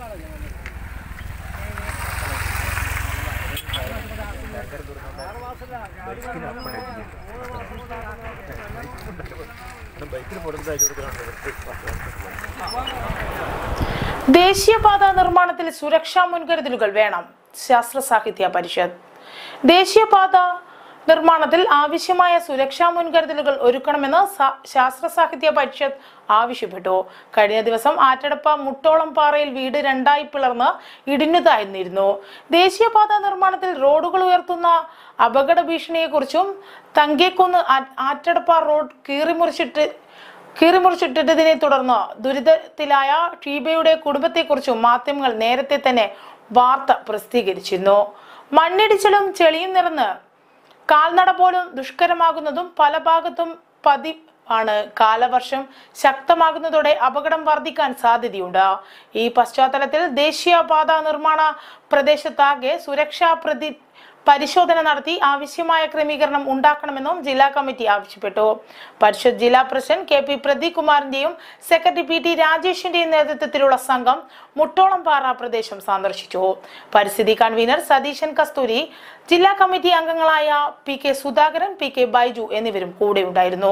ദേശീയപാത നിർമ്മാണത്തിൽ സുരക്ഷാ മുൻകരുതലുകൾ വേണം ശാസ്ത്ര സാഹിത്യ പരിഷത്ത് ദേശീയപാത നിർമ്മാണത്തിൽ ആവശ്യമായ സുരക്ഷാ മുൻകരുതലുകൾ ഒരുക്കണമെന്ന് സ- ശാസ്ത്ര സാഹിത്യ പരിഷത്ത് ആവശ്യപ്പെട്ടു കഴിഞ്ഞ ദിവസം ആറ്റടപ്പ മുട്ടോളം പാറയിൽ വീട് രണ്ടായി പിളർന്ന് ഇടിഞ്ഞു താഴ്ന്നിരുന്നു ദേശീയപാത നിർമ്മാണത്തിൽ റോഡുകൾ ഉയർത്തുന്ന അപകട ഭീഷണിയെക്കുറിച്ചും തങ്കേക്കുന്ന് ആ- ആറ്റടപ്പ റോഡ് കീറിമുറിച്ചിട്ട് കീറിമുറിച്ചിട്ടതിനെ തുടർന്ന് ദുരിതത്തിലായ ഷീബയുടെ കുടുംബത്തെക്കുറിച്ചും മാധ്യമങ്ങൾ നേരത്തെ തന്നെ വാർത്ത പ്രസിദ്ധീകരിച്ചിരുന്നു മണ്ണിടിച്ചിലും ചെളിയും നിറഞ്ഞ് കാൽനട പോലും ദുഷ്കരമാകുന്നതും പല ഭാഗത്തും പതി ആണ് കാലവർഷം ശക്തമാകുന്നതോടെ അപകടം വർദ്ധിക്കാൻ സാധ്യതയുണ്ട് ഈ പശ്ചാത്തലത്തിൽ ദേശീയപാത നിർമ്മാണ പ്രദേശത്താകെ സുരക്ഷാ പ്രതി പരിശോധന നടത്തി ആവശ്യമായ ക്രമീകരണം ഉണ്ടാക്കണമെന്നും ജില്ലാ കമ്മിറ്റി ആവശ്യപ്പെട്ടു പരിഷത്ത് ജില്ലാ പ്രസിഡന്റ് കെ പി പ്രദീപ് കുമാറിന്റെയും സെക്രട്ടറി പി ടി രാജേഷിന്റെയും നേതൃത്വത്തിലുള്ള സംഘം മുട്ടോളംപാറ പ്രദേശം സന്ദർശിച്ചു പരിസ്ഥിതി കൺവീനർ സതീശൻ കസ്തൂരി ജില്ലാ കമ്മിറ്റി അംഗങ്ങളായ P K Sudhakaran P K Baiju എന്നിവരും കൂടെയുണ്ടായിരുന്നു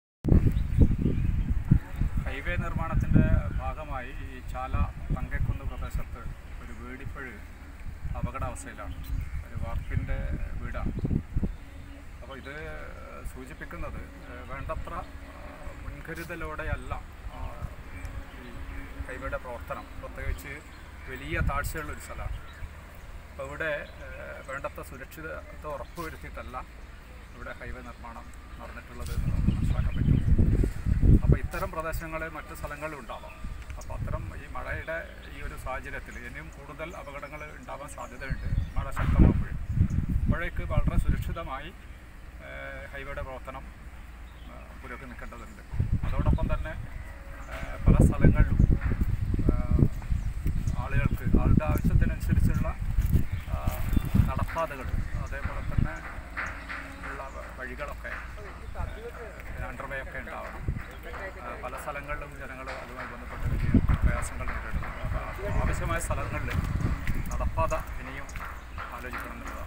ഹൈവേ നിർമ്മാണത്തിൻ്റെ ഭാഗമായി ഈ ചാല തങ്കക്കുന്ന് പ്രദേശത്ത് ഒരു വീടിപ്പഴ് അപകടാവസ്ഥയിലാണ് ഒരു വാർപ്പിൻ്റെ വീടാണ് അപ്പോൾ ഇത് സൂചിപ്പിക്കുന്നത് ഏഹ്, വേണ്ടത്ര ആഹ്, മുൻകരുതലോടെയല്ല ആഹ്, ഈ ഹൈവേയുടെ പ്രവർത്തനം പ്രത്യേകിച്ച് വലിയ താഴ്ചയുള്ളൊരു സ്ഥലമാണ് അപ്പോൾ ഇവിടെ ഏഹ്, വേണ്ടത്ര സുരക്ഷിതത്വം ഉറപ്പുവരുത്തിയിട്ടല്ല ഇവിടെ ഹൈവേ നിർമ്മാണം നടന്നിട്ടുള്ളത് എന്ന് നമുക്ക് മനസ്സിലാക്കാൻ പറ്റും അപ്പോൾ ഇത്തരം പ്രദേശങ്ങളിൽ മറ്റ് സ്ഥലങ്ങളിലും ഉണ്ടാവാം അപ്പോൾ അത്തരം ഈ മഴയുടെ ഈ ഒരു സാഹചര്യത്തിൽ ഇനിയും കൂടുതൽ അപകടങ്ങൾ ഉണ്ടാവാൻ സാധ്യതയുണ്ട് മഴ ശക്തമാകുമ്പോൾ അപ്പോഴേക്ക് വളരെ സുരക്ഷിതമായി ഏഹ്, ഹൈവേയുടെ പ്രവർത്തനം ഏഹ്, പുരോഗമിക്കേണ്ടതുണ്ട് അതോടൊപ്പം തന്നെ ഏഹ്, പല സ്ഥലങ്ങളിലും ഏഹ്, ആളുകൾക്ക് ആളുടെ ആവശ്യത്തിനനുസരിച്ചുള്ള ആ, നടപ്പാതകൾ അതേപോലെ തന്നെ ഉള്ള വ- വഴികളൊക്കെ അണ്ടർവേ ഒക്കെ ഉണ്ടാവണം ആ, പല സ്ഥലങ്ങളിലും ജനങ്ങൾ അതുമായി ബന്ധപ്പെട്ട് വലിയ പ്രയാസങ്ങൾ നേരിടുന്നു അപ്പോൾ ആവശ്യമായ സ്ഥലങ്ങളിൽ നടപ്പാത ഇനിയും ആലോചിക്കണം എന്നുള്ളതാണ്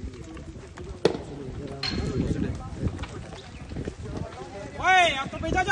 Oi, aku beja